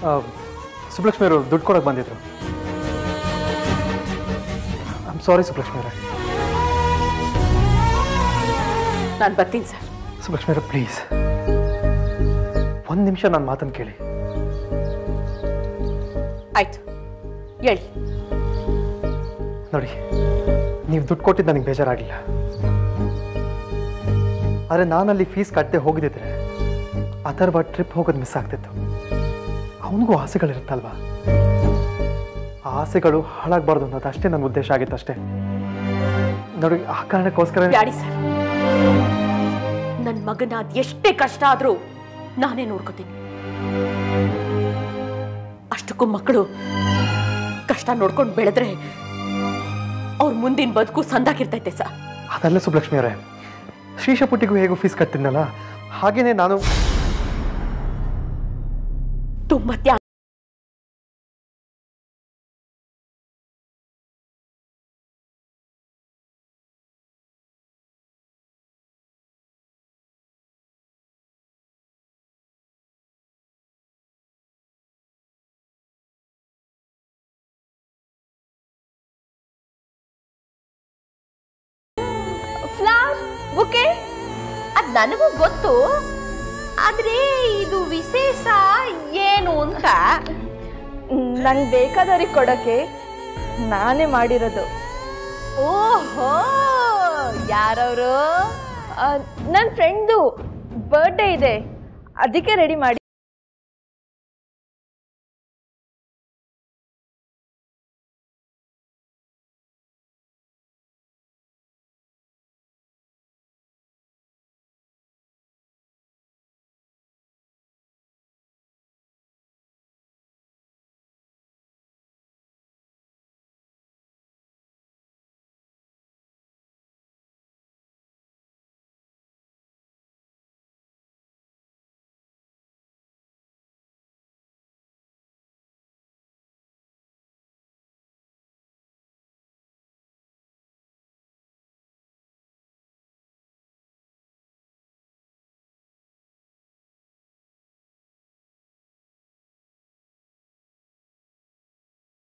ಸುಬ್ಲಕ್ಷ್ಮಿ ಅವರು ದುಡ್ಡು ಕೊಡೋಕೆ ಬಂದಿದ್ರು ಐಮ್ ಸಾರಿ ಸುಬ್ಲಕ್ಷ್ಮಿ ಅವರೇ ನಾನು ಬರ್ತೀನಿ ಸರ್ ಸುಬ್ಲಕ್ಷ್ಮಿ ಅವರೇ ಪ್ಲೀಸ್ ಒಂದು ನಿಮಿಷ ನನ್ನ ಮಾತನ್ನು ಕೇಳಿ ಆಯ್ತು ಹೇಳಿ ನೋಡಿ ನೀವು ದುಡ್ಡು ಕೊಟ್ಟಿದ್ದು ನನಗೆ ಬೇಜಾರಾಗಲಿಲ್ಲ ಆದರೆ ನಾನಲ್ಲಿ ಫೀಸ್ ಕಟ್ಟದೆ ಹೋಗಿದ್ದಿದ್ರೆ ಅಥರ್ವ ಟ್ರಿಪ್ ಹೋಗೋದು ಮಿಸ್ ಆಗ್ತಿತ್ತು ಅವನಿಗೂ ಆಸೆಗಳಿರುತ್ತಲ್ವಾ ಆ ಆಸೆಗಳು ಹಾಳಾಗಬಾರ್ದು ಅನ್ನೋದು ಅಷ್ಟೇ ನನ್ನ ಉದ್ದೇಶ ಆಗಿತ್ತು ಅಷ್ಟೇ ನೋಡಿ ಆ ಕಾರಣಕ್ಕೋಸ್ಕರ ಬ್ಯಾಡಿ ಸರ್ ನನ್ನ ಮಗನ ಅದ್ ಎಷ್ಟೇ ಕಷ್ಟ ಆದ್ರೂ ನಾನೇ ನೋಡ್ಕೋತೀನಿ ಅಷ್ಟಕ್ಕೂ ಮಕ್ಕಳು ಕಷ್ಟ ನೋಡ್ಕೊಂಡು ಬೆಳೆದ್ರೆ ಅವ್ರ ಮುಂದಿನ ಬದುಕು ಸಂದಾಗಿರ್ತೈತೆ ಸರ್ ಅದಲ್ಲ ಸುಬ್ಲಕ್ಷ್ಮಿ ಅವರೇ ಶ್ರೀಶಪುಟ್ಟಿಗೂ ಹೇಗೂ ಫೀಸ್ ಕಟ್ತಿದ್ನಲ್ಲ ಹಾಗೇನೆ ನಾನು ತುಂಬ ತ್ಯಾಗ ಫ್ಲವರ್ ಬುಕೆ ಅದ್ ನನಗೂ ಗೊತ್ತು ಆದ್ರೆ ಇದು ವಿಶೇಷ ಏನು ಅಂತ ನಂಗೆ ಬೇಕಾದವ್ರಿಗೆ ಕೊಡೋಕ್ಕೆ ನಾನೇ ಮಾಡಿರೋದು ಓಹೋ ಯಾರವರು ನನ್ನ ಫ್ರೆಂಡ್ದು ಬರ್ಡೇ ಇದೆ ಅದಕ್ಕೆ ರೆಡಿ ಮಾಡಿ